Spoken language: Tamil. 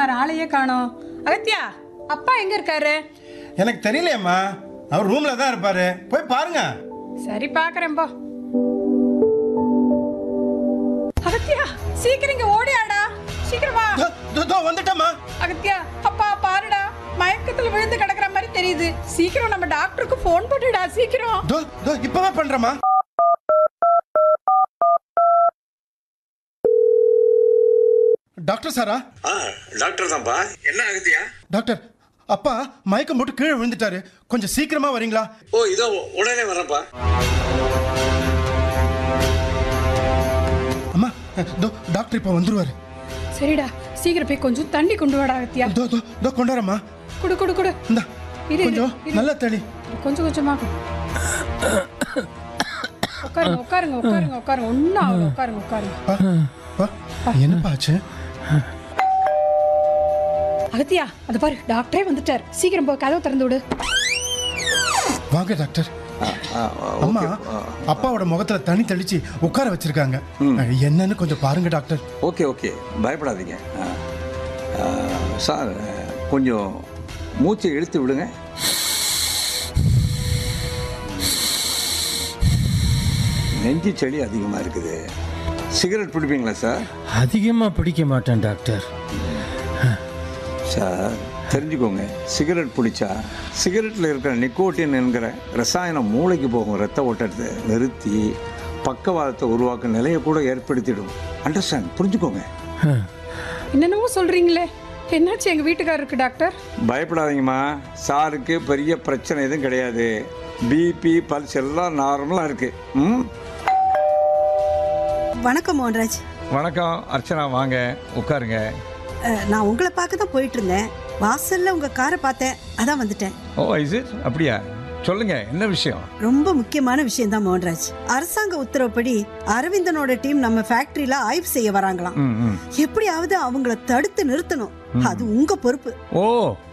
சார் ஆளையே காணோம் அகத்தியா அப்பா எங்க இருக்காரு எனக்கு தெரியலையேம்மா அவர் ரூம்ல தான் இருப்பாரு போய் பாருங்க சரி பாக்குறேன் போ அகத்தியா சீக்கிரம் இங்க ஓடியாடா சீக்கிரம் வா தோ, தோ, தோ வந்துட்டேம்மா அகத்தியா அப்பா பாருடா மயக்கத்துல விழுந்து கிடக்குற மாதிரி தெரியுது சீக்கிரம் நம்ம டாக்டருக்கு ஃபோன் பண்ணுடா சீக்கிரம் தோ தோ இப்பவே பண்றேம்மா டாக்டர் சாரா ஆ டாக்டர் தான்ப்பா என்ன ஆகுதியா டாக்டர் அப்பா மயக்கம் போட்டு கீழே விழுந்துட்டாரு கொஞ்சம் சீக்கிரமா வரீங்களா ஓ இதோ உடனே வரேன்ப்பா அம்மா தோ டாக்டர் இப்போ வந்துருவாரு சரிடா சீக்கிரம் போய் கொஞ்சம் தண்ணி கொண்டு வாடா அகத்தியா தோ தோ தோ கொண்டாரம்மா குடு குடு குடு இந்தா இரு, இரு, கொஞ்சம் இரு. நல்லா தளி கொஞ்சம் கொஞ்சமா உட்காருங்க உட்காருங்க உட்காருங்க உட்காருங்க ஒன்னும் ஆகல உட்காருங்க உட்காருங்க பா பா என்னப்பா ஆச்சு அகத்தியா அது பாரு டாக்டரே வந்துட்டார் சீக்கிரம் போய் கதவை திறந்து விடு வாங்க டாக்டர் அம்மா அப்பாவோட முகத்துல தண்ணி தெளிச்சு உட்கார வச்சிருக்காங்க என்னன்னு கொஞ்சம் பாருங்க டாக்டர் ஓகே ஓகே பயப்படாதீங்க ஆ. ஆ, சார் கொஞ்சம் மூச்சை இழுத்து விடுங்க நெஞ்சு சளி அதிகமாக இருக்குது சிகரெட் பிடிப்பீங்களா சார் அதிகமாக பிடிக்க மாட்டேன் டாக்டர் சார் தெரிஞ்சுக்கோங்க சிகரெட் பிடிச்சா சிகரெட்டில் இருக்கிற நிக்கோட்டின் என்கிற ரசாயனம் மூளைக்கு போகும் ரத்த ஓட்டத்தை நிறுத்தி பக்கவாதத்தை உருவாக்கும் நிலையை கூட ஏற்படுத்திடும் அண்டர்ஸ்டாண்ட் புரிஞ்சுக்கோங்க என்னென்னவோ சொல்றீங்களே என்னாச்சு எங்க வீட்டுக்காரருக்கு டாக்டர் பயப்படாதீங்கம்மா சாருக்கு பெரிய பிரச்சனை எதுவும் கிடையாது பிபி பல்ஸ் எல்லாம் நார்மலாக இருக்கு ம் வணக்கம் மோகன்ராஜ் வணக்கம் அர்ச்சனா வாங்க உட்காருங்க அஹ், நான் உங்களை பார்க்க தான் போயிட்டு இருந்தேன் வாசல்ல உங்க காரை பார்த்தேன் அதான் வந்துட்டேன் ஓ இஸ் இட் அப்படியா சொல்லுங்க என்ன விஷயம் ரொம்ப முக்கியமான விஷயம் தான் மோகன்ராஜ் அரசாங்க உத்தரவுப்படி அரவிந்தனோட டீம் நம்ம ஃபேக்டரியில ஆய்வு செய்ய வராங்களாம் ம் ம் எப்படியாவது அவங்கள தடுத்து நிறுத்தணும் அது உங்க பொறுப்பு ஓ